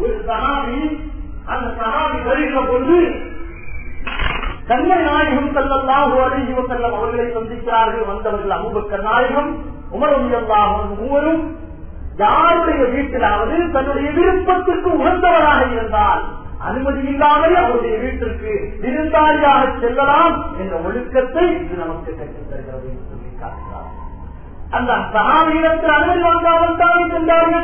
ஒரு சகாபி அந்த சகாபி வருகிற பொழுது கண்மை நாயகம் செல்லல்லாஹு அழகி செல்லம் அவர்களை சந்திக்கிறார்கள் வந்தவர்கள் அபுபக்கர் நாயகம் உமரவியல்லாகும் மூவரும் யாருடைய வீட்டிலாவது தன்னுடைய விருப்பத்திற்கு உகந்தவராக இருந்தால் அனுமதி இல்லாமல் அவருடைய வீட்டிற்கு விருந்தாளியாக செல்லலாம் என்ற ஒழுக்கத்தை இது நமக்கு கற்றுத் தருகிறது என்று சொல்லி காட்டுகிறார் அந்த சகாவியிடத்தில் அனுமதி வாங்காமல் தான் சென்றார்கள்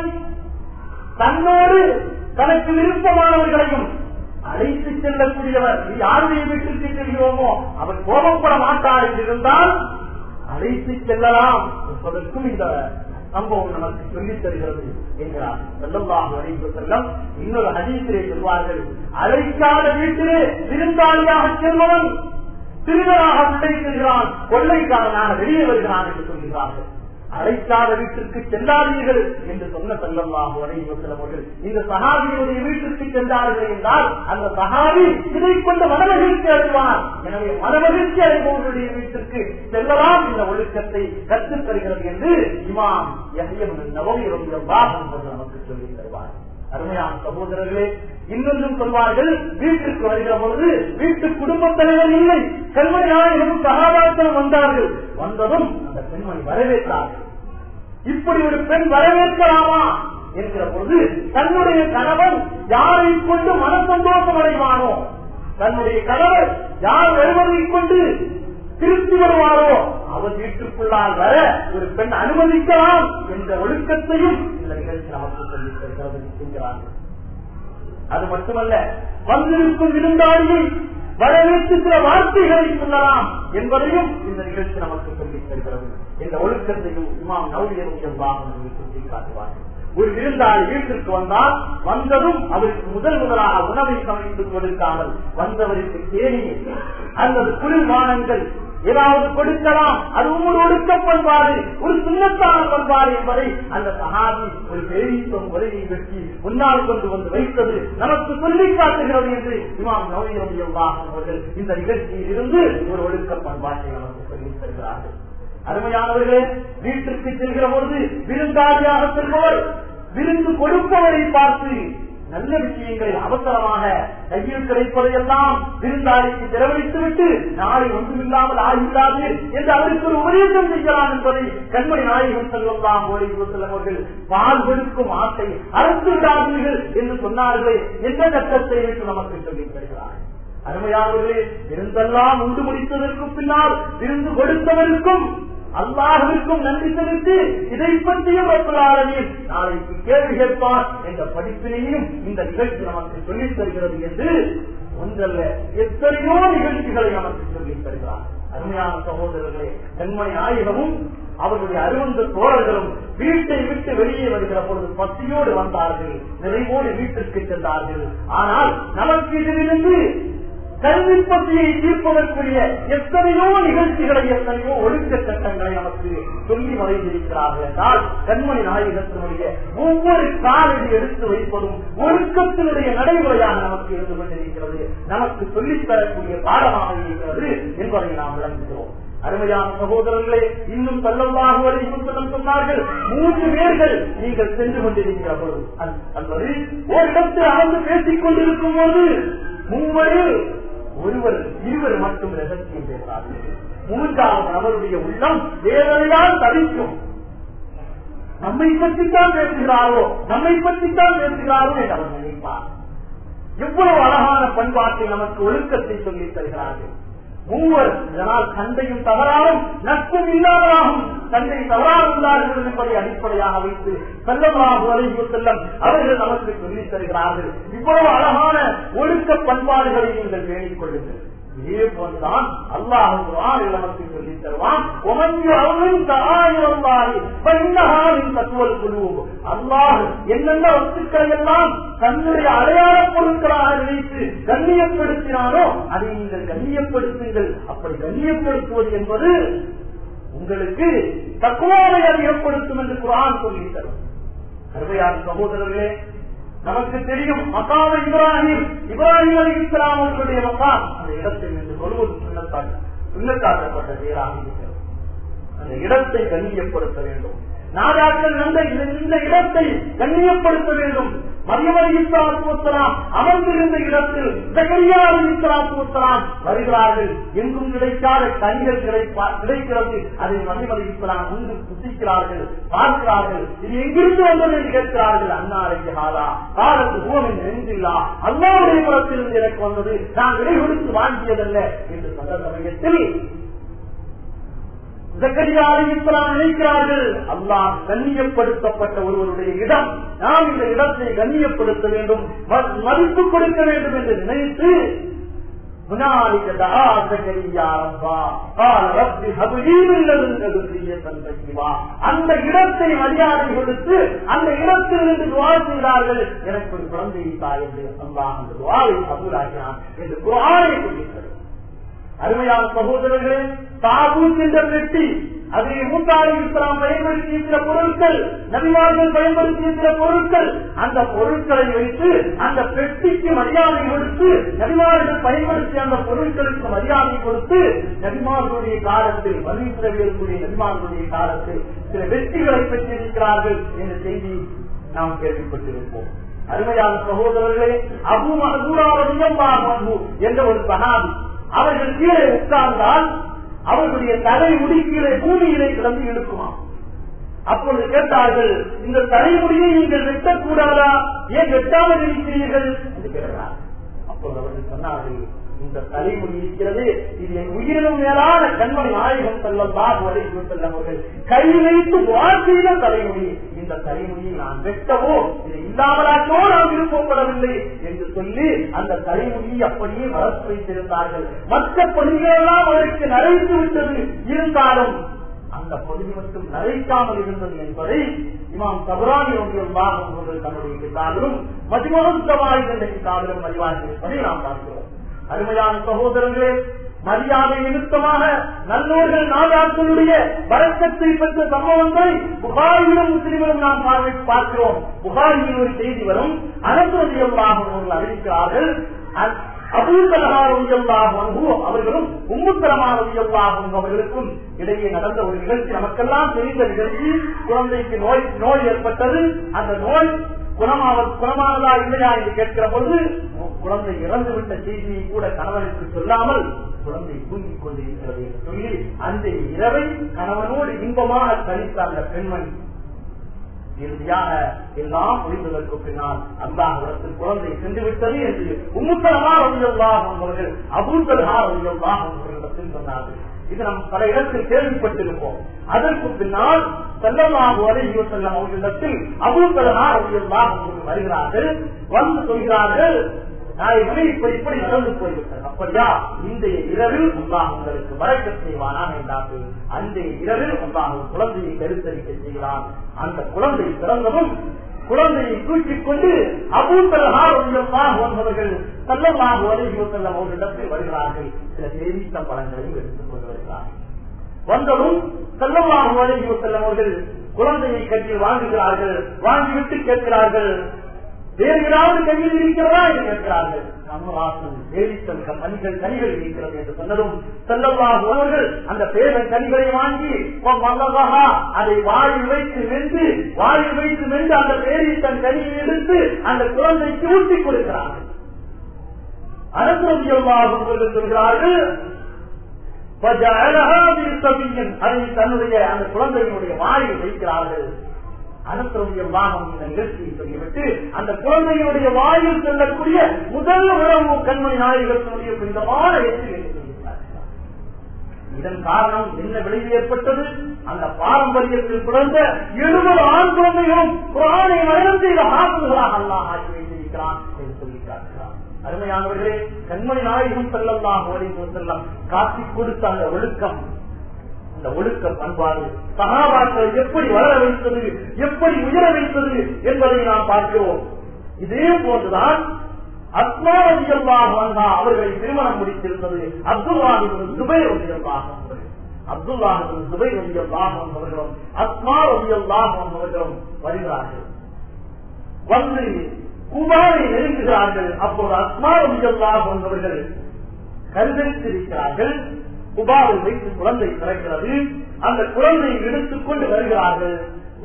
தன்னோடு தனக்கு விருப்பமானவர்களையும் அழைத்து செல்லக்கூடியவர் யாருடைய வீட்டிற்கு செல்கிறோமோ அவர் கோபப்பட மாட்டார் என்று இருந்தால் அழைத்து செல்லலாம் என்பதற்கும் இந்த சம்பவம் நமக்கு சொல்லித் தருகிறது என்கிறார் செல்லமாக அழைத்து செல்லம் இன்னொரு ஹதீசிலே சொல்வார்கள் அழைக்காத வீட்டிலே விருந்தாளியாக செல்பவன் திருடராக உள்ளே செல்கிறான் கொள்ளைக்காரனாக வெளியே வருகிறான் என்று சொல்கிறார்கள் அழைக்காத வீட்டிற்கு செல்லாதீர்கள் என்று சொன்ன செல்லமாக அவர்கள் இந்த சகாபியுடைய வீட்டிற்கு சென்றார்கள் என்றால் அந்த சகாபி இதை கொண்டு மனமகிழ்ச்சி அடைவார் எனவே மனமகிழ்ச்சி அடைபவர்களுடைய வீட்டிற்கு செல்லலாம் என்ற ஒழுக்கத்தை கற்றுத் தருகிறது என்று இமாம் எஹ்யம் நவமியம் நமக்கு சொல்லித் தருவார் அருமையான சகோதரர்களே இன்னொன்றும் சொல்வார்கள் வீட்டுக்கு வருகிற பொழுது வீட்டு குடும்ப தலைவர் இல்லை கல்மணி நாயகம் சகாபாத்திரம் வந்தார்கள் வந்ததும் அந்த பெண்மணி வரவேற்றார்கள் இப்படி ஒரு பெண் வரவேற்கலாமா என்கிற பொழுது தன்னுடைய கணவன் யாரை கொண்டு மன சந்தோஷம் அடைவானோ தன்னுடைய கணவர் யார் வருவதை கொண்டு திருப்தி வருவாரோ அவர் வீட்டுக்குள்ளால் வர ஒரு பெண் அனுமதிக்கலாம் என்ற ஒழுக்கத்தையும் இந்த நிகழ்ச்சி நமக்கு சொல்லித் தருகிறது என்கிறார்கள் அது மட்டுமல்ல வந்திருக்கும் விருந்தாளியை வரவேற்று சில வார்த்தைகளை சொல்லலாம் என்பதையும் இந்த நிகழ்ச்சி நமக்கு சொல்லித் தருகிறது இந்த ஒழுக்கத்தையும் இமாம் நவீனம் வாகனம் சுட்டி காட்டுவார்கள் ஒரு விருந்தாளி வீட்டிற்கு வந்தால் வந்ததும் அவருக்கு முதல் முதலாக உணவை சமைத்து கொடுக்காமல் வந்தவருக்கு தேனியை அல்லது குளிர்பானங்கள் ஏதாவது கொடுக்கலாம் அது உங்கள் ஒடுக்க பண்பாடு ஒரு சின்னத்தான பண்பாடு என்பதை அந்த சகாபி ஒரு பெரிய உரையை வெட்டி முன்னால் கொண்டு வந்து வைத்தது நமக்கு சொல்லி காட்டுகிறது என்று இமாம் நவீனம் அவர்கள் இந்த நிகழ்ச்சியில் இருந்து ஒரு ஒழுக்க பண்பாட்டை நமக்கு சொல்லித் தருகிறார்கள் அருமையானவர்களே வீட்டிற்கு செல்கிற பொழுது விருந்தாளியாக செல்பவர் விருந்து கொடுப்பவரை பார்த்து நல்ல விஷயங்களை அவசரமாக கையில் கிடைப்பதையெல்லாம் விருந்தாளிக்கு செலவழித்து விட்டு நாளை ஒன்றுமில்லாமல் ஆகிவிடாது என்று அவருக்கு ஒரு உபதேசம் செய்யலாம் என்பதை கண்மணி நாயகம் செல்வம் ஓடி செல்லவர்கள் பால் கொடுக்கும் ஆசை அறுத்து விடாதீர்கள் என்று சொன்னார்களே எந்த கட்டத்தை விட்டு நமக்கு சொல்லித் தருகிறார் அருமையானவர்களே விருந்தெல்லாம் உண்டு முடித்ததற்கு பின்னால் விருந்து கொடுத்தவருக்கும் அல்லாஹிற்கும் நன்றி செலுத்தி இதை பற்றியும் ரப்பலாளனில் நாளைக்கு கேள்வி கேட்பான் என்ற படிப்பினையும் இந்த நிகழ்ச்சி நமக்கு சொல்லித் தருகிறது என்று ஒன்றல்ல எத்தனையோ நிகழ்ச்சிகளை நமக்கு சொல்லித் தருகிறார் அருமையான சகோதரர்களே கண்மணி நாயகமும் அவர்களுடைய அருவந்த தோழர்களும் வீட்டை விட்டு வெளியே வருகிற பொழுது பசியோடு வந்தார்கள் நிறைவோடு வீட்டிற்கு சென்றார்கள் ஆனால் நமக்கு இதிலிருந்து கல்வி பற்றியை தீர்ப்பதற்குரிய எத்தனையோ நிகழ்ச்சிகளை எத்தனையோ ஒழுக்க சட்டங்களை நமக்கு சொல்லி மறைந்திருக்கிறார்கள் என்றால் கண்மணி நாயகத்தினுடைய ஒவ்வொரு காலடி எடுத்து வைப்பதும் ஒழுக்கத்தினுடைய நடைமுறையாக நமக்கு இருந்து கொண்டிருக்கிறது நமக்கு சொல்லித் தரக்கூடிய பாடமாக இருக்கிறது என்பதை நாம் விளங்குகிறோம் அருமையான சகோதரர்களே இன்னும் செல்லமாக வரைக்கும் சொன்னார்கள் மூன்று பேர்கள் நீங்கள் சென்று கொண்டிருக்கிற பொழுது அல்லது ஓரிடத்தில் அமர்ந்து பேசிக் கொண்டிருக்கும் போது மூவரில் ஒருவர் இருவர் மட்டும் ரகசியம் பேசுகிறார்கள் மூன்றாவது நபருடைய உள்ளம் வேதனையால் தவிக்கும் நம்மை பற்றித்தான் பேசுகிறாரோ நம்மை பற்றித்தான் பேசுகிறாரோ என்று அவர் நினைப்பார் எவ்வளவு அழகான பண்பாட்டை நமக்கு ஒழுக்கத்தை சொல்லித் தருகிறார்கள் மூவர் இதனால் சண்டையும் தவறாகும் நட்பும் இல்லாததாகும் சண்டை தவறாகுள்ளார்கள் என்பதை அடிப்படையாக வைத்து செல்லமாக அழைப்பு செல்லம் அவர்கள் நமக்கு சொல்லித் தருகிறார்கள் இவ்வளவு அழகான ஒழுக்க பண்பாடுகளை நீங்கள் பேணிக் கொள்ளுங்கள் இதே போன்றுதான் அல்லாஹ் நமக்கு சொல்லித் தருவான் அல்லாஹ் என்னென்ன வஸ்துக்களை எல்லாம் தன்னுடைய அடையாள பொருட்களாக நினைத்து கண்ணியப்படுத்தினாரோ அதை நீங்கள் கண்ணியப்படுத்துங்கள் அப்படி கண்ணியப்படுத்துவது என்பது உங்களுக்கு தக்குவாவை அதிகப்படுத்தும் என்று குரான் சொல்லித் தரும் அருமையான சகோதரர்களே நமக்கு தெரியும் மக்காம இப்ராஹிம் இப்ராஹிம் அலி இஸ்லாம் அவர்களுடைய மக்காம் அந்த இடத்தை என்று சொல்வது சுண்ணத்தால் சுண்ணத்தாக்கப்பட்ட செயலாக இருக்கிறது அந்த இடத்தை கண்ணியப்படுத்த வேண்டும் நாடாக்கள் இந்த இந்த இடத்தை கண்ணியப்படுத்த வேண்டும் மரியமலிஸ்லாத்துவத்தலாம் அமர்ந்திருந்த இடத்தில் ஜகரியாலிஸ்லாத்துவத்தலாம் வருகிறார்கள் எங்கும் கிடைக்காத கனிகள் கிடைப்பா- கிடைக்கிறது அதை மரியமலிஸ்லாம் உண்டு புசிக்கிறார்கள் பார்க்கிறார்கள் இது எங்கிருந்து வந்தது என்று கேட்கிறார்கள் அண்ணா அழைக்கிறாரா காலத்து பூமின் நெஞ்சில்லா அண்ணாவுடைய புறத்திலிருந்து எனக்கு வந்தது நான் விலை கொடுத்து வாங்கியதல்ல என்று சொன்ன சமயத்தில் ஜக்கரியாலையும் நினைக்கிறார்கள் அல்லாஹ் கண்ணியப்படுத்தப்பட்ட ஒருவருடைய இடம் நாம் இந்த இடத்தை கண்ணியப்படுத்த வேண்டும் ம- மதிப்பு கொடுக்க வேண்டும் என்று நினைத்து هنالك دعا زكريا ربا قال رب هب لي من لدنك ذرية طيبة அந்த இடத்தை மரியாதை கொடுத்து அந்த இடத்திலிருந்து துவா செய்தார்கள் எனக்கு ஒரு குழந்தையை தாய் என்று அல்லாஹ் அந்த துவாவை கபூலாக்கினான் என்று குரானை சொல்லியிருக்கிறது அருமையான சகோதரர்களே தாபூத் என்ற வெட்டி அதை மூத்தாரி இஸ்லாம் பயன்படுத்திய சில பொருட்கள் நபிமார்கள் பயன்படுத்திய சில பொருட்கள் அந்த பொருட்களை வைத்து அந்த பெட்டிக்கு மரியாதை கொடுத்து நபிமார்கள் பயன்படுத்திய அந்த பொருட்களுக்கு மரியாதை கொடுத்து நபிமார்களுடைய காலத்தில் மதிப்பிடவியக்கூடிய நபிமார்களுடைய காலத்தில் சில வெற்றிகளை பெற்றிருக்கிறார்கள் என்ற செய்தி நாம் கேள்விப்பட்டிருப்போம் அருமையான சகோதரர்களே அபு மகூராவது என்ற ஒரு சகாபி அவர்கள் கீழே உட்கார்ந்தால் அவர்களுடைய தலை முடி கீழே பூமியிலே கிடந்து இழுக்குமா அப்பொழுது கேட்டார்கள் இந்த தலைமுடியை நீங்கள் வெட்டக்கூடாதா ஏன் வெட்டாமல் இருக்கிறீர்கள் என்று கேட்டார் அப்பொழுது அவர்கள் சொன்னார்கள் இந்த தலைமுடி இருக்கிறது இது என் உயிரினும் மேலான கண்மணி நாயகம் செல்லலாம் வரைக்கும் செல்லும் அவர்கள் கை வைத்து வாழ்க்கையில தலைமுடி இந்த தலைமுடியை நான் வெட்டவோ இது இல்லாமலாக்கோ நாம் விருப்பப்படவில்லை என்று சொல்லி அந்த தலைமுடியை அப்படியே வளர்த்து வைத்திருந்தார்கள் மற்ற பணிகளெல்லாம் அவருக்கு நரைத்து விட்டது இருந்தாலும் அந்த பகுதி மட்டும் நரைக்காமல் இருந்தது என்பதை இமாம் சபராணி அவர்கள் தன்னுடைய கிட்டாவிலும் மதிமகத்தவாய் என்ற கிட்டாவிலும் அறிவார்கள் நாம் பார்க்கிறோம் அருமையான சகோதரர்களே மரியாதை நிமித்தமாக நல்லோர்கள் நாடாக்களுடைய வரக்கத்தை பெற்ற சம்பவங்களை புகாரிலும் முஸ்லிமிலும் நாம் பார்வை பார்க்கிறோம் புகாரில் ஒரு செய்தி வரும் அனந்தரதியல்லாக அவர்கள் அறிவிக்கிறார்கள் அபூத்தலமாகவும் அவர்களும் உம்முத்தலமாகவும் அவர்களுக்கும் இடையே நடந்த ஒரு நிகழ்ச்சி நமக்கெல்லாம் தெரிந்த நிகழ்ச்சி குழந்தைக்கு நோய் நோய் ஏற்பட்டது அந்த நோய் குணமாக குணமானதா இல்லையா என்று கேட்கிற பொழுது குழந்தை இறந்துவிட்ட செய்தியை கூட கணவனுக்கு சொல்லாமல் குழந்தை தூங்கிக் கொண்டிருக்கிறது என்று சொல்லி அந்த இரவை கணவனோடு இன்பமாக கழித்த அந்த பெண்மணி இறுதியாக எல்லாம் முடிந்ததற்கு பின்னால் அல்லாஹிடத்தில் குழந்தை சென்று விட்டது என்று உம்முத்தலமா ஒழியல்லாக அவர்கள் அபூத்தலா ஒழியல்லாக அவர்களிடத்தில் சொன்னார்கள் இது நாம் பல இடத்தில் கேள்விப்பட்டிருப்போம் அதற்கு பின்னால் செல்லமாக வரையோ செல்லம் அவர்களிடத்தில் அபூத்தலா ஒழியல்லாக அவர்கள் வருகிறார்கள் வந்து சொல்கிறார்கள் நாயகமே இப்படி இப்படி நடந்து போய்விட்டது அப்படியா இந்த இரவில் அல்லாஹ் உங்களுக்கு வரக்க செய்வானான் என்றார்கள் அந்த இரவில் அல்லாஹ் ஒரு குழந்தையை கருத்தரிக்க செய்கிறான் அந்த குழந்தை பிறந்ததும் குழந்தையை தூக்கிக் கொண்டு அபூத்தலகாக வந்தவர்கள் செல்லமாக வரையோ செல்லம் அவர்களிடத்தில் வருகிறார்கள் சில தெரிவித்த பழங்களையும் எடுத்துக் கொண்டு வருகிறார்கள் வந்ததும் செல்லமாக வரையோ செல்லம் அவர்கள் குழந்தையை கட்டில் வாங்குகிறார்கள் வாங்கிவிட்டு கேட்கிறார்கள் வேறு ஏதாவது கையில் இருக்கிறதா என்று கேட்கிறார்கள் கமராசன் தேவித்தன் கனிகள் கனிகள் இருக்கிறது என்று சொன்னதும் செல்லவாக அவர்கள் அந்த பேரன் கனிகளை வாங்கி மல்லவகா அதை வாயில் வைத்து வென்று வாயில் வைத்து வென்று அந்த பேரித்தன் கனியை எடுத்து அந்த குழந்தைக்கு ஊட்டி கொடுக்கிறார்கள் அரசியல்வாக சொல்கிறார்கள் அதை தன்னுடைய அந்த குழந்தையினுடைய வாயில் வைக்கிறார்கள் அனந்தருடைய வாகம் இந்த நிகழ்ச்சியை சொல்லிவிட்டு அந்த குழந்தையுடைய வாயில் செல்லக்கூடிய முதல் உறவு கண்மணி நாயகத்தினுடைய புனிதமான வெற்றி இதன் காரணம் என்ன விளைவு ஏற்பட்டது அந்த பாரம்பரியத்தில் பிறந்த எழுபது ஆண் குழந்தைகளும் குரானை மரணம் செய்த ஆசிரியர்களாக அல்லாஹ் ஆகி வைத்திருக்கிறான் என்று சொல்லி காட்டுகிறார் அருமையானவர்களே கண்மணி நாயகம் செல்லலாம் ஓடிக்கும் செல்லம் காட்டிக் கொடுத்த அந்த ஒழுக்கம் அந்த ஒழுக்க பண்பாடு சகாபாக்கள் எப்படி வளர வைத்தது எப்படி உயர வைத்தது என்பதை நாம் பார்க்கிறோம் இதே போன்றுதான் அஸ்மாரதியல்லாக வந்தா அவர்களை திருமணம் முடித்திருந்தது அப்துல்லாஹிபின் சுபை ரதியல்லாக அப்துல்லாஹிபின் சுபை ரதியல்லாக அவர்களும் அஸ்மா ரதியல்லாக அவர்களும் வருகிறார்கள் வந்து குமாரை நெருங்குகிறார்கள் அப்போது அஸ்மா ரதியல்லாக வந்தவர்கள் கருதரித்திருக்கிறார்கள் குபாவில் வைத்து குழந்தை பிறக்கிறது அந்த குழந்தையை எடுத்துக் கொண்டு வருகிறார்கள்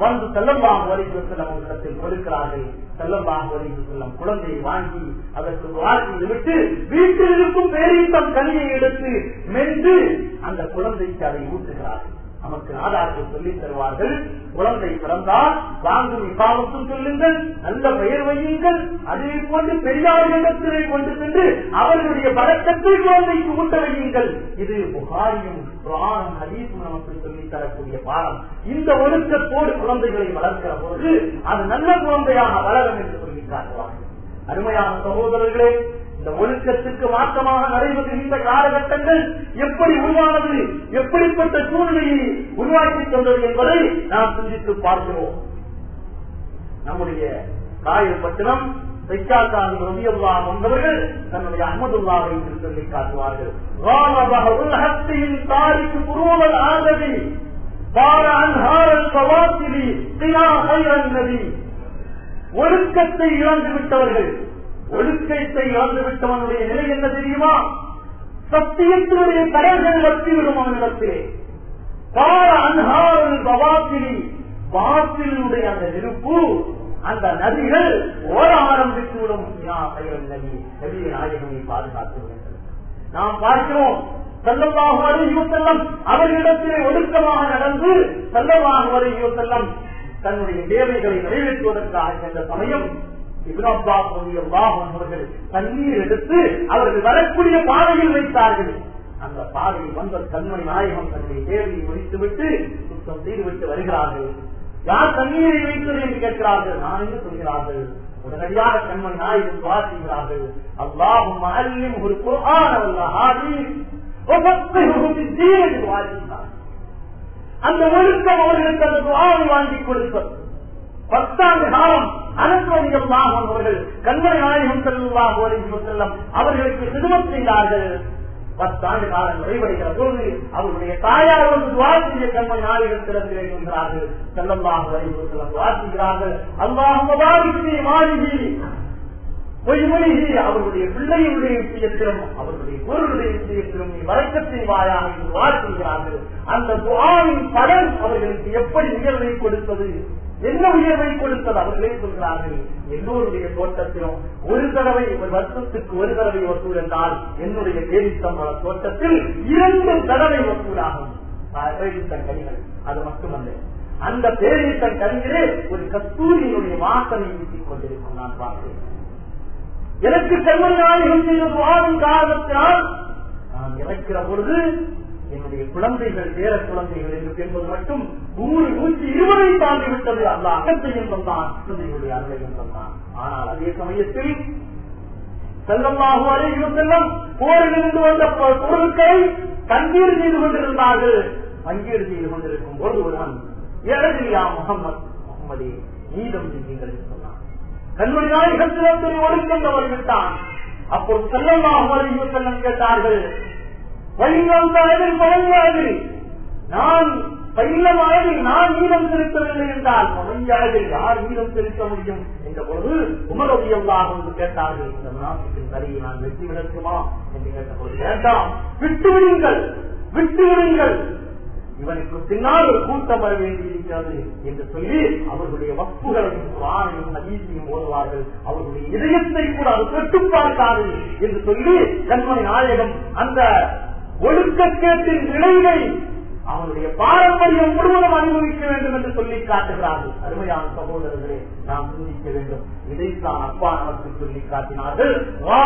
வந்து செல்லம்பாக வரைக்கு செல்லம் அவர்களிடத்தில் கொடுக்கிறார்கள் செல்லம்பாக வரைக்கு செல்லம் குழந்தையை வாங்கி அதற்கு வாழ்க்கையை விட்டு வீட்டில் இருக்கும் பேரீட்டம் கனியை எடுத்து மென்று அந்த குழந்தைக்கு அதை ஊட்டுகிறார்கள் நமக்கு நாடார்கள் சொல்லித் தருவார்கள் குழந்தை பிறந்தால் வாங்கும் இப்பாவத்தும் சொல்லுங்கள் நல்ல பெயர் வையுங்கள் அதே போன்று பெரியாரிடத்திலே கொண்டு சென்று அவர்களுடைய பழக்கத்தை குழந்தைக்கு ஊட்ட வையுங்கள் இது புகாரியும் புராணம் ஹதீஸும் நமக்கு சொல்லித் தரக்கூடிய பாடம் இந்த ஒழுக்கத்தோடு குழந்தைகளை வளர்க்கிற போது அது நல்ல குழந்தையாக வளரும் என்று சொல்லி காட்டுவார்கள் அருமையான சகோதரர்களே இந்த ஒழுக்கத்துக்கு மாற்றமாக நடைபெறுகின்ற காலகட்டங்கள் எப்படி உருவானது எப்படிப்பட்ட சூழ்நிலையை உருவாக்கி தந்தது என்பதை நாம் சிந்தித்து பார்க்கிறோம் நம்முடைய காயப்பட்டினம் சைக்காக்கான ரவியல்லா வந்தவர்கள் தன்னுடைய அஹமதுல்லாவை என்று சொல்லி காட்டுவார்கள் உலகத்தின் தாரிக்கு புருவல் ஆதவி பார அன்ஹாரல் கவாத்திரி தினா கைரன் நதி ஒழுக்கத்தை இழந்து விட்டவர்கள் ஒழுக்கத்தை இழந்து விட்டவனுடைய நிலை என்ன தெரியுமா சத்தியத்தினுடைய கடல்கள் வத்திவிடும் அவனிடத்திலே பார அன்ஹாரல் பவாத்திரி பாத்திலுடைய அந்த நெருப்பு அந்த நதிகள் ஓர ஆரம்பித்துவிடும் நதி நதியை நாயகனை பாதுகாத்து நாம் பார்க்கிறோம் செல்லமாக செல்லம் அவர்களிடத்திலே ஒடுக்கமாக நடந்து செல்லமாக வரையோ செல்லம் தன்னுடைய தேவைகளை நிறைவேற்றுவதற்காக சென்ற சமயம் அவர்கள் தண்ணீர் எடுத்து அவர்கள் வரக்கூடிய பாதையில் வைத்தார்கள் அந்த பாதையில் வந்த தன்மை நாயகம் தன்னுடைய தேவையை முடித்துவிட்டு சுத்தம் செய்துவிட்டு வருகிறார்கள் யார் தண்ணீரை வைத்தது என்று கேட்கிறார்கள் நான் என்று சொல்கிறார்கள் உடனடியாக கண்மணி நாயகம் வாசிக்கிறார்கள் அல்லாஹும் அல்லிம் ஒரு குரான் வாசிக்கிறார் அந்த ஒழுக்கம் அவர்களுக்கு அந்த துவாவை வாங்கி கொடுப்பது பத்தாண்டு காலம் அனந்தோனியமாக அவர்கள் கண்மணி நாயகம் செல்வாக செல்லம் அவர்களுக்கு சிறுமம் செய்தார்கள் பத்தாண்டு காலம் நிறைவடைகிற போது அவருடைய தாயார் வந்து துவாசிய கண்மணி நாயகம் திறந்திலே சொல்கிறார்கள் செல்லம்பாக வரைவு செல்லம் துவாசிக்கிறார்கள் அல்லாஹ் மாளிகை பொய்மொழிகி அவர்களுடைய பிள்ளையுடைய விஷயத்திலும் அவர்களுடைய பொருளுடைய விஷயத்திலும் நீ வழக்கத்தை வாயாக என்று வாழ்த்துகிறார்கள் அந்த துவாவின் பலன் அவர்களுக்கு எப்படி உயர்வை கொடுத்தது என்ன உயர்வை கொடுத்தது அவர்களே சொல்கிறார்கள் எல்லோருடைய தோட்டத்திலும் ஒரு தடவை ஒரு வருஷத்துக்கு ஒரு தடவை வசூல் என்றால் என்னுடைய பேரித்தம்பள தோட்டத்தில் இரண்டு தடவை வசூலாகும் பேரித்தன் கனிகள் அது மட்டுமல்ல அந்த பேரித்தன் கனிகளே ஒரு கஸ்தூரியினுடைய வாசனை வீசிக் கொண்டிருக்கும் நான் பார்க்கிறேன் எனக்கு செல்வநாயகம் செய்த வாழும் காரணத்தினால் நான் இறக்கிற பொழுது என்னுடைய குழந்தைகள் பேர குழந்தைகள் என்று என்பது மட்டும் நூறு நூற்றி இருபதை தாண்டி விட்டது அல்ல அகத்தையும் தந்தான் குழந்தைகளுடைய அருளையும் தந்தான் ஆனால் அதே சமயத்தில் செல்லமாக அழைக்கும் செல்லம் போரிலிருந்து வந்த பொருட்களை தண்ணீர் செய்து கொண்டிருந்தார்கள் பங்கீடு செய்து கொண்டிருக்கும் போது ஒருவன் ஏழதியா முகமது முகமதே நீதம் செய்யுங்கள் என்று சொன்னான் கண்மணி நாயகத்திலே ஒழுக்கங்கள் விட்டான் அப்போது செல்லமாக அழைக்கும் செல்லம் கேட்டார்கள் வழிகாந்தாயதில் பழங்காது நான் பயிலம் அழகில் நான் நீளம் செலுத்தவில்லை என்றால் பழங்காயதில் யார் நீளம் செலுத்த முடியும் என்ற பொழுது உமரவியல்லாக என்று கேட்டார்கள் இந்த நாட்டுக்கு சரியை நான் வெற்றி விடக்குமா என்று கேட்டபோது வேண்டாம் விட்டு விடுங்கள் விட்டு விடுங்கள் இவனுக்கு பின்னால் ஒரு கூட்டம் வர வேண்டியிருக்கிறது என்று சொல்லி அவர்களுடைய வப்புகளையும் குரானையும் நதீசையும் ஓடுவார்கள் அவர்களுடைய இதயத்தை கூட அது தொட்டு பார்க்காது என்று சொல்லி கண்மணி நாயகம் அந்த ஒழுக்கக்கேட்டின் விளைவை அவனுடைய பாரம்பரியம் முழுவதும் அனுபவிக்க வேண்டும் என்று சொல்லி காட்டுகிறார்கள் அருமையான சகோதரர்களே நாம் சிந்திக்க வேண்டும் இதைத்தான் அப்பா நமக்கு சொல்லி காட்டினார்கள்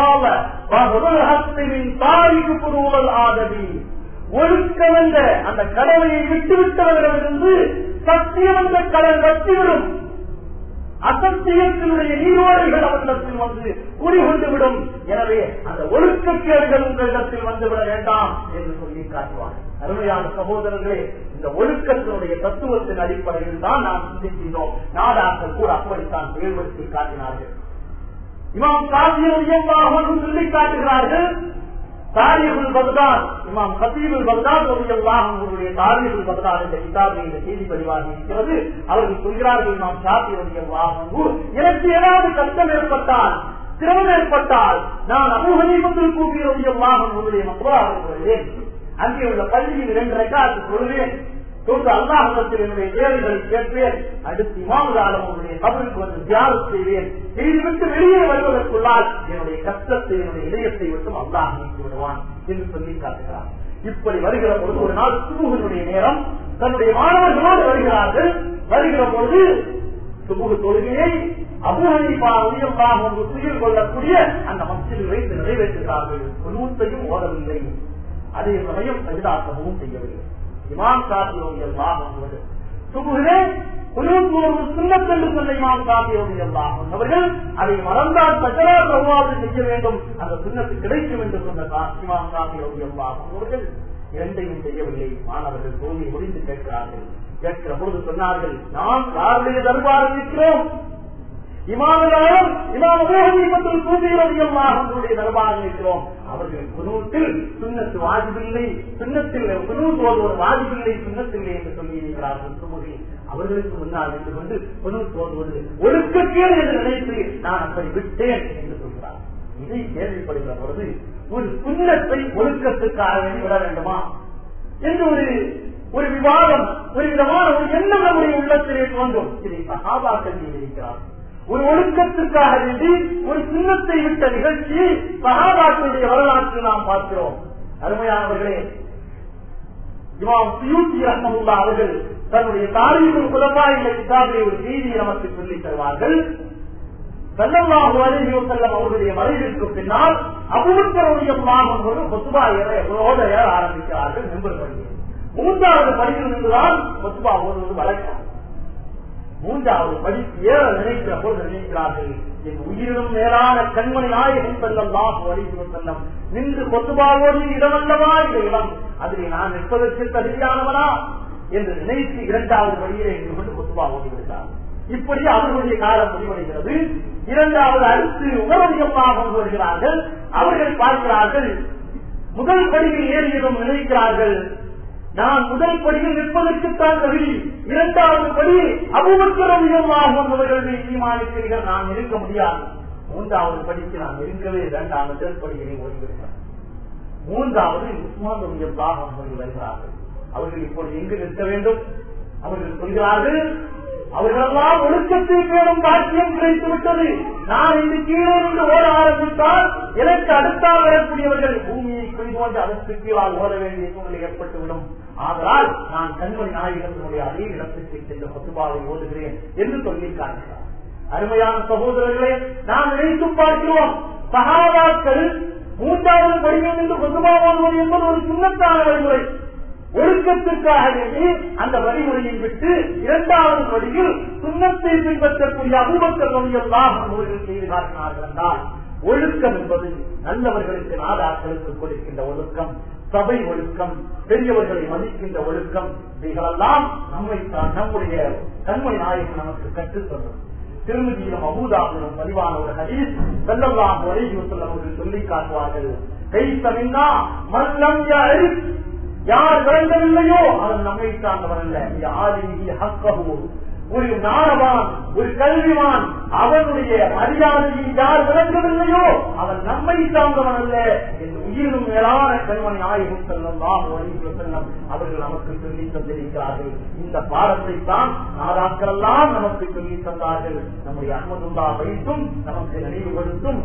தாய்க்கு புருவல் ஆதவி ஒழுக்கம் என்ற அந்த கடமையை விட்டுவிட்டவர்களிடமிருந்து சத்தியம் என்ற கடல் வற்றிவிடும் அசத்தியத்தினுடைய நீரோடைகள் அவர்களிடத்தில் வந்து குடிகொண்டு விடும் எனவே அந்த ஒழுக்கக்கேடுகள் உங்களிடத்தில் வந்துவிட வேண்டாம் என்று சொல்லி காட்டுவார் அருமையான சகோதரர்களே இந்த ஒழுக்கத்தினுடைய தத்துவத்தின் அடிப்படையில் தான் நாம் சிந்திக்கின்றோம் நாடாக்கள் கூட அப்படித்தான் செயல்படுத்தி காட்டினார்கள் இமாம் காசியம் சொல்லி காட்டுகிறார்கள் தாரியகுல் பக்தாத் இமாம் கத்தீபுல் பக்தாத் அவருடைய தாரியகுல் பக்தாத் என்ற கிதாபில் இந்த செய்தி பதிவாகி இருக்கிறது அவர்கள் சொல்கிறார்கள் இமாம் ஷாஃபி ரலியல்லாஹு எனக்கு ஏதாவது கஷ்டம் ஏற்பட்டால் சிரமம் ஏற்பட்டால் நான் அபுஹனீபத்தில் கூப்பிய ரலியல்லாஹு உங்களுடைய மக்பராவில் வருவேன் அங்கே உள்ள பள்ளியில் இரண்டு ரெக்கார்டு சொல்வேன் தொன்று அல்லாஹத்தில் என்னுடைய தேவைகளை கேட்பேன் அடுத்து இமாம் காலம் உன்னுடைய கபருக்கு வந்து தியானம் செய்வேன் செய்துவிட்டு வெளியே வருவதற்குள்ளால் என்னுடைய கஷ்டத்தை என்னுடைய இதயத்தை விட்டும் அல்லாஹ் நீக்கி விடுவான் என்று சொல்லி காட்டுகிறார் இப்படி வருகிற பொழுது ஒரு நாள் சுமுகனுடைய நேரம் தன்னுடைய மாணவர்களோடு வருகிறார்கள் வருகிற பொழுது சுமுக தொழுகையை அபுஹனிபா உயர்வாக ஒன்று துயில் கொள்ளக்கூடிய அந்த மசிதில் வைத்து நிறைவேற்றுகிறார்கள் குனூத்தையும் ஓதவில்லை அதே சமயம் சஜிதாசமும் செய்யவில்லை இமாம் சாத்தியோடு சுமுகே சுண்ணத்தென்று சொன்ன இமாம் சாத்தியோடு அவர்கள் அதை மறந்தால் சஜரா பிரவாது செய்ய வேண்டும் அந்த சுண்ணத்து கிடைக்கும் என்று சொன்ன இமாம் சாத்தியோடு அவர்கள் இரண்டையும் செய்யவில்லை மாணவர்கள் தோல்வி முடிந்து கேட்கிறார்கள் கேட்கிற பொழுது சொன்னார்கள் நாம் யாருடைய தர்பாரில் இருக்கிறோம் இமாமலாலும் இமாமத்தில் சூதியுடைய தர்பாரில் இருக்கிறோம் அவர்கள் குனூத்தில் சுண்ணத்து வாஜிபில்லை சுண்ணத்தில் குனூத் ஒரு வாஜிபில்லை சுண்ணத்தில்லை என்று சொல்லி இருக்கிறார்கள் சுமுகி அவர்களுக்கு முன்னால் இருந்து கொண்டு குனூத் ஓதுவது ஒழுக்கக்கேடு என்று நினைத்து நான் அப்படி விட்டேன் என்று சொல்கிறார் இதை கேள்விப்படுகிற பொழுது ஒரு சுண்ணத்தை ஒழுக்கத்துக்காக வேண்டி விட வேண்டுமா என்று ஒரு ஒரு விவாதம் ஒரு விதமான ஒரு எண்ணம் நம்முடைய உள்ளத்திலே தோன்றும் இதை சகாபாக்கள் இருக்கிறார் ஒரு ஒழுக்கத்திற்காக வேண்டி ஒரு சின்னத்தை விட்ட நிகழ்ச்சியை சகாபாக்களுடைய வரலாற்று நாம் பார்க்கிறோம் அருமையானவர்களே இமாம் சியூசி ரஹமுல்லா அவர்கள் தன்னுடைய தாரீபுல் குலமாய் கிதாபிலே ஒரு செய்தியை நமக்கு சொல்லித் தருவார்கள் செல்லல்லாஹு அலைஹி வஸல்லம் அவருடைய மறைவிற்கு பின்னால் அபூபக்கருடைய மாமன் ஒரு கொத்துபா ஓத ஏற ஆரம்பிக்கிறார்கள் நண்பர்கள் மூன்றாவது படியில் இருந்துதான் கொத்துபா ஓதுவது வழக்கம் மூன்றாவது படிக்கு ஏற நினைக்கிற போது நினைக்கிறார்கள் என் உயிரினும் மேலான கண்மணி நாயகம் செல்லம் லாஹு அலைஹி வஸல்லம் நின்று கொத்துபாவோடு இடமல்லவா இந்த இடம் அதில் நான் நிற்பதற்கு தகுதியானவனா என்று நினைத்து இரண்டாவது படியிலே இருந்து கொண்டு கொத்துபா ஓடி விடுகிறார் இப்படி அவர்களுடைய காலம் முடிவடைகிறது இரண்டாவது அடுத்து உணவதிகமாக வருகிறார்கள் அவர்கள் பார்க்கிறார்கள் முதல் படியில் ஏறியதும் நினைக்கிறார்கள் நான் முதல் படியில் நிற்பதற்குத்தான் தகுதி இரண்டாவது படி அபுபக்கரவியமாக வந்தவர்கள் தீர்மானிக்கிறீர்கள் நான் இருக்க முடியாது மூன்றாவது படிக்கு நான் இருக்கவே இரண்டாவது முதல் படியிலே ஓடிவிடுகிறேன் மூன்றாவது உஸ்மான் பாகம் வருகிறார்கள் அவர்கள் இப்பொழுது எங்கு நிற்க வேண்டும் அவர்கள் சொல்கிறார்கள் அவர்களெல்லாம் ஒழுக்கத்தை பேரும் பாக்கியம் கிடைத்து விட்டது நான் இந்த கீழே இருந்து ஓட ஆரம்பித்தால் எனக்கு அடுத்தால் வரக்கூடியவர்கள் பூமியை குறிதோன்று அதற்கு கீழால் ஓட வேண்டிய சூழ்நிலை ஏற்பட்டுவிடும் ஆதலால் நான் கண்மணி நாயகத்தினுடைய அதே இடத்திற்கு சென்று பசுபாவை ஓடுகிறேன் என்று சொல்லி காண்கிறார் அருமையான சகோதரர்களே நாம் நினைத்து பார்க்கிறோம் சகாபாக்கள் மூன்றாவது படிகள் என்று பசுபா ஓடுவது என்பது ஒரு சுண்ணத்தான வழிமுறை ஒழுக்கத்திற்காக வேண்டி அந்த வழிமுறையை விட்டு இரண்டாவது வழியில் சுண்ணத்தை பின்பற்றக்கூடிய அபூபக்கர் வழியெல்லாம் அவர்கள் செய்து காட்டினார்கள் என்றால் ஒழுக்கம் என்பது நல்லவர்களுக்கு நாதாக்களுக்கு கொடுக்கின்ற ஒழுக்கம் சபை ஒழுக்கம் பெரியவர்களை மதிக்கின்ற ஒழுக்கம் இவைகளெல்லாம் நம்மை தான் நம்முடைய கண்மணி நாயகம் நமக்கு கற்றுத் தந்தது திருமதியிலும் அபூதாபிலும் பதிவான ஒரு ஹரீஸ் செல்லலாம் ஒரேஜூத்தில் அவர்கள் சொல்லி காட்டுவார்கள் கை தமிழ்னா மல்லம் யார் விளங்கவில்லையோ அவன் நம்மை சார்ந்தவன் அல்ல யாரின் ஹக்கஹூ ஒரு நாணவான் ஒரு கல்விவான் அவனுடைய மரியாதையை யார் விளங்கவில்லையோ அவன் நம்மை சார்ந்தவன் அல்ல என்று உயிரினும் மேலான கண்மணி ஆயுதம் செல்லும் செல்லம் அவர்கள் நமக்கு சொல்லி தந்திருக்கிறார்கள் இந்த பாடத்தை தான் நாதாக்கள் எல்லாம் நமக்கு சொல்லி தந்தார்கள் நம்முடைய அஹமதுல்லா வைத்தும் நமக்கு நினைவுபடுத்தும்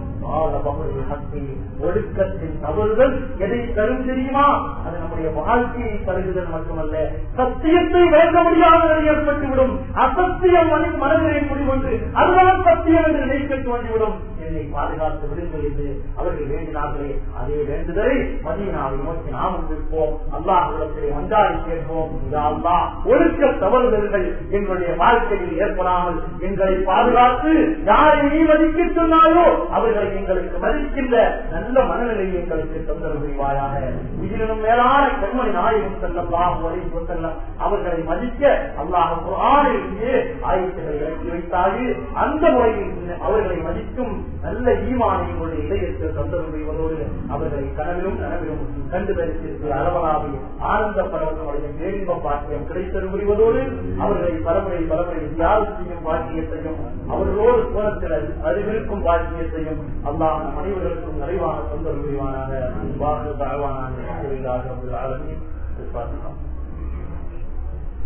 ஒழுக்கத்தின் தவறுதல் எதை தரும் தெரியுமா அது நம்முடைய வாழ்க்கையை தருகுதல் மட்டுமல்ல சத்தியத்தை விளக்க முடியாத நிலை ஏற்பட்டுவிடும் அசத்தியம் மனதிலே முடிவொன்று அதுதான் சத்தியம் என்று நினைக்க தோன்றிவிடும் என்னை பாதுகாத்து விடுங்கள் என்று அவர்கள் வேண்டினார்களே அதே வேண்டுதலை மதியனாவை நோக்கி நாம் இருப்போம் அல்லாஹிடத்திலே மஞ்சாடி கேட்போம் அல்லா ஒழுக்க தவறுதல்கள் எங்களுடைய வாழ்க்கையில் ஏற்படாமல் எங்களை பாதுகாத்து யாரை நீ மதிக்க சொன்னாலோ அவர்களை எங்களுக்கு மதிக்கின்ற நல்ல மனநிலையை எங்களுக்கு தொந்தரவு புரிவாயாக உயிரினும் மேலான கண்மணி நாயகம் செல்லம் செல்லம் அவர்களை மதிக்க அல்லாஹ் குரானிலேயே ஆயுதங்களை இறக்கி வைத்தாரு அந்த முறையில் அவர்களை மதிக்கும் நல்ல ஈமானை உங்களுடைய இதயத்தில் தொந்தரவு புரிவதோடு அவர்களை கனவிலும் நனவிலும் கண்டு தரிசித்து அளவலாவி ஆனந்தப்படவர்களுடைய பேரின்ப பாக்கியம் கிடைத்தது புரிவதோடு அவர்களை பரமுறை பரமுறை தியாகம் செய்யும் பாக்கியத்தையும் அவர்களோடு கோலத்தில் அறிவிருக்கும் பாக்கியத்தையும் அல்லாஹ் நம் அனைவருக்கும் நிறைவான தொந்தரவு புரிவானாக வாக்கு தகவானாக ஆளுநர்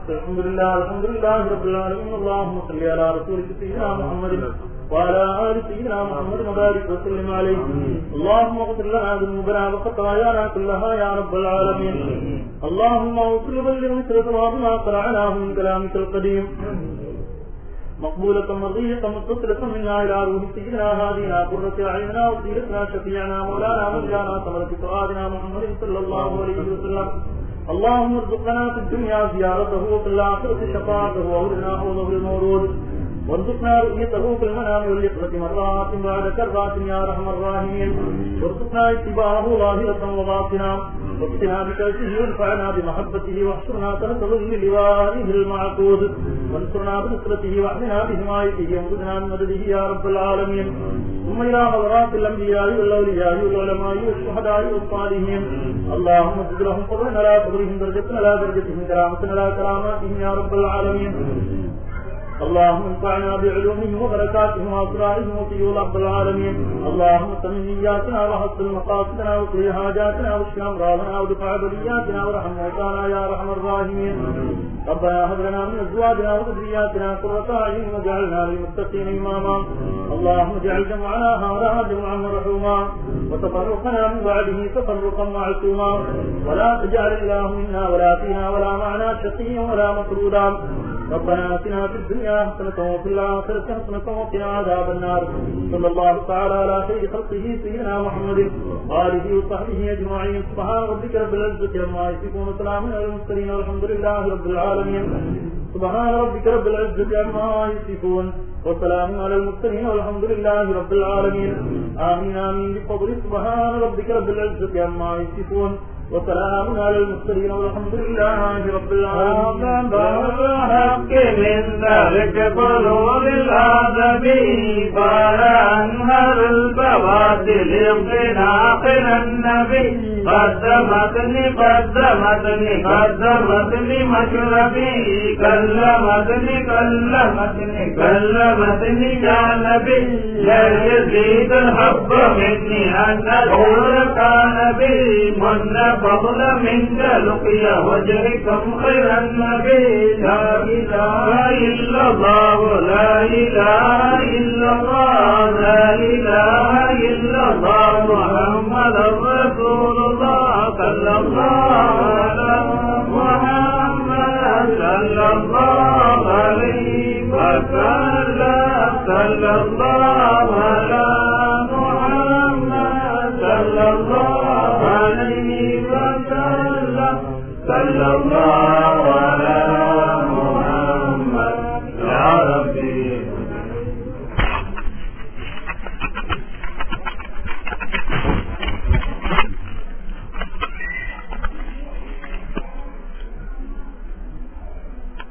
الحمد لله الحمد لله رب العالمين اللهم صل على رسولك سيدنا محمد وعلى آل سيدنا محمد وبارك وسلم عليه اللهم اغفر لنا ذنوبنا وخطايانا كلها يا رب العالمين اللهم اغفر بلغ مثل ثواب ما قرعناه من كلامك القديم مقبولة مرضية متصلة منا إلى روح سيدنا هادينا قرة أعيننا وسيرتنا شفيعنا مولانا مرجانا ثمرة فؤادنا محمد صلى الله عليه وسلم اللهم ارزقنا في الدنيا زيارته وفي الآخرة شفاعته وأولنا حوضه المورود وارزقنا رؤيته في المنام واليقظة مرات بعد كرات يا أرحم الراحمين وارزقنا اتباعه ظاهرة وباطنا واقتنا بكلته وانفعنا بمحبته واحشرنا تحت ظل لوائه المعقود وانصرنا بنصرته واحمنا بحمايته وامددنا من مدده يا رب العالمين ثم الى حضرات الانبياء والاولياء والعلماء والشهداء والصالحين اللهم زد لهم قدرنا لا قدرهم درجتنا لا درجتهم كرامتنا لا كراماتهم يا رب العالمين اللهم انفعنا بعلومهم وبركاتهم واسرارهم وفيول رب العالمين اللهم تمن نياتنا وحصل مقاصدنا وقضي حاجاتنا واشف امراضنا ودفع بلياتنا وارحم موتانا يا ارحم الراحمين ربنا هب لنا من ازواجنا وذرياتنا قرة اعين واجعلنا للمتقين اماما اللهم اجعل جمعنا هذا جمعا مرحوما وتفرقنا من بعده تفرقا معصوما ولا تجعل الله منا ولا فينا ولا معنا شقيا ولا مطرودا ربنا اتنا في الدنيا حسنة وفي الآخرة حسنة وقنا عذاب النار صلى الله تعالى على خير خلقه سيدنا محمد وآله وصحبه أجمعين سبحان ربك رب العزة عما يصفون وسلام على المرسلين والحمد لله رب العالمين سبحان ربك رب العزة عما يصفون وسلام على المرسلين والحمد لله رب العالمين آمين آمين بفضل سبحان ربك رب العزة عما يصفون وسلام على المرسلين والحمد لله رب العالمين الحق من ذلك قلوب الآدم فأنهر البوادل اقتناقنا النبي قدمتني قدمتني قدمتني مشربي كلمتني كلمتني كلمتني يا نبي لا يزيد الحب مني أن أدعوك نبي من فضل منك لقي وجهكم خير النبي لا إله إلا الله لا إله إلا الله لا إله إلا الله محمد رسول الله صلى الله على محمد صلى الله عليه وسلم صلى الله على محمد صلى الله عليه وسلم صلى الله